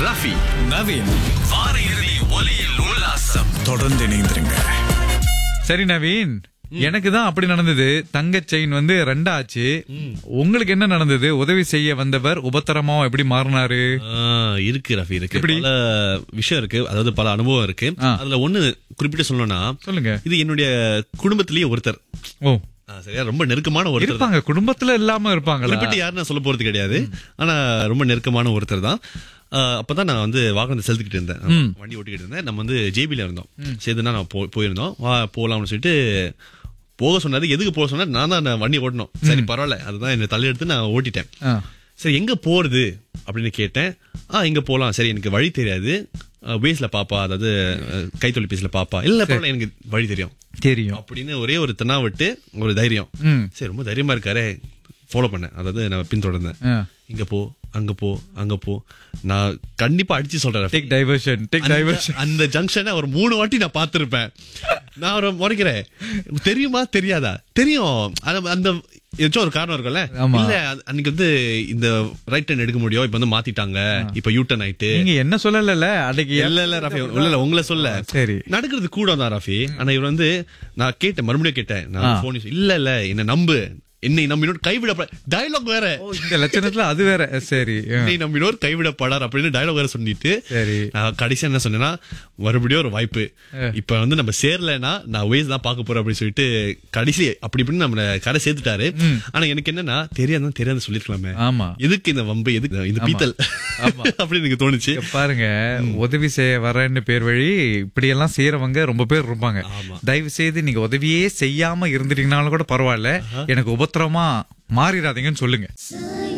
ரஃபி நவீன் வார இறுதி ஒலியில் உல்லாசம் தொடர்ந்து இணைந்திருங்க சரி நவீன் எனக்கு தான் அப்படி நடந்தது தங்க செயின் வந்து ரெண்டா ஆச்சு உங்களுக்கு என்ன நடந்தது உதவி செய்ய வந்தவர் உபத்திரமா எப்படி மாறினாரு ஆ, இருக்கு ரஃபி இருக்கு எப்படி? பல விஷயம் இருக்கு அதாவது பல அனுபவம் இருக்கு ஆ. அதுல ஒண்ணு குறிப்பிட்டு சொல்லணும்னா சொல்லுங்க இது என்னுடைய குடும்பத்திலேயே ஒருத்தர் ஓ ஆ, சரியா ரொம்ப நெருக்கமான ஒருத்தர் தான். இருப்பாங்க குடும்பத்துல இல்லாம இருப்பாங்களா குறிப்பிட்டு யாரும் நான் சொல்ல போறது கிடையாது ஆனா ரொம்ப நெருக்கமான ஒருத்தர் தான் ஆ, அப்பதான் நான் வந்து வாகனத்தை செலுத்திக்கிட்டு இருந்தேன் வண்டி ஓட்டிக்கிட்டு இருந்தேன் நம்ம வந்து ஜேபில இருந்தோம் சரிதான் நான் போ- போயிருந்தோம் வா போலாம்னு சொல்லிட்டு போக சொன்னாரு எதுக்கு போக சொன்னா நான் தான் நான் வண்டி ஓட்டணும் சரி பரவாயில்ல அதுதான் என்னை தள்ளி எடுத்து நான் ஓட்டிட்டேன் ஆ. சரி எங்க போறது அப்படின்னு கேட்டேன் ஆ இங்க போலாம் சரி எனக்கு வழி தெரியாது பேஸ்ல பாப்பா அதாவது அஹ், கைத்தொலைபேசியில பாப்பா இல்ல பரவாயில்ல எனக்கு வழி தெரியும் தெரியும் அப்படின்னு ஒரே ஒரு தென்னாவட்டு ஒரு தைரியம் ம். சரி ரொம்ப தைரியமா இருக்காரே ஃபாலோ பண்ணேன் அதாவது நான் பின்தொடர்ந்தேன் ஆ. இங்க போ அங்க போ அங்க போ நான் கண்டிப்பா அடிச்சு சொல்றேன் டேக் டைவர்ஷன் டேக் அந்த- டைவர்ஷன் அந்த ஜங்ஷனை ஒரு மூணு வாட்டி நான் பார்த்திருப்பேன் நான் ஒரு முறைக்கிறேன் தெரியுமா தெரியாதா தெரியும் அது- அந்த ஏதாச்சும் ஒரு காரணம் இருக்கும்ல ஆமா. இல்ல அது- அன்னைக்கு வந்து இந்த ரைட் டர்ன் எடுக்க முடியும் இப்ப வந்து மாத்திட்டாங்க இப்ப யூ டர்ன் ஆயிட்டு நீங்க என்ன சொல்லல அன்னைக்கு இல்ல இல்ல ராஃபி இல்ல இல்ல உங்களை சொல்ல சரி. நடக்கிறது கூட தான் ராஃபி ஆனா இவர் வந்து நான் கேட்டேன் மறுபடியும் கேட்டேன் நான் போன் இல்ல இல்ல என்ன நம்பு என்னை நம்பினோர் கைவிட டயலாக் வேற ஓ, இந்த லட்சணத்துல அது வேற சரி ஆ. என்னை நம்பினோர் கைவிடப்படார் அப்படின்னு டயலாக் வேற சொல்லிட்டு சரி நான் கடைசியா என்ன சொன்னேன்னா மறுபடியும் ஒரு வாய்ப்பு இப்ப வந்து நம்ம சேரலைன்னா நான் வேஸ் தான் பார்க்க போறேன் அப்படின்னு சொல்லிட்டு கடைசி அப்படி இப்படின்னு நம்ம கரை சேர்த்துட்டாரு ஆனா எனக்கு என்னன்னா தெரியாதுன்னு தெரியாது சொல்லிருக்கலாமே ஆமா எதுக்கு இந்த வம்பு எதுக்கு இந்த பீத்தல் அப்படின்னு எனக்கு தோணுச்சு இங்க பாருங்க உதவி செய்ய வரேன்னு பேர் வழி இப்படி எல்லாம் செய்யறவங்க ரொம்ப பேர் இருப்பாங்க ஆமா. தயவு செய்து நீங்க உதவியே செய்யாம இருந்துட்டீங்கனாலும் கூட பரவாயில்ல எனக்கு உபத்திரமா மாறிடாதீங்கன்னு சொல்லுங்க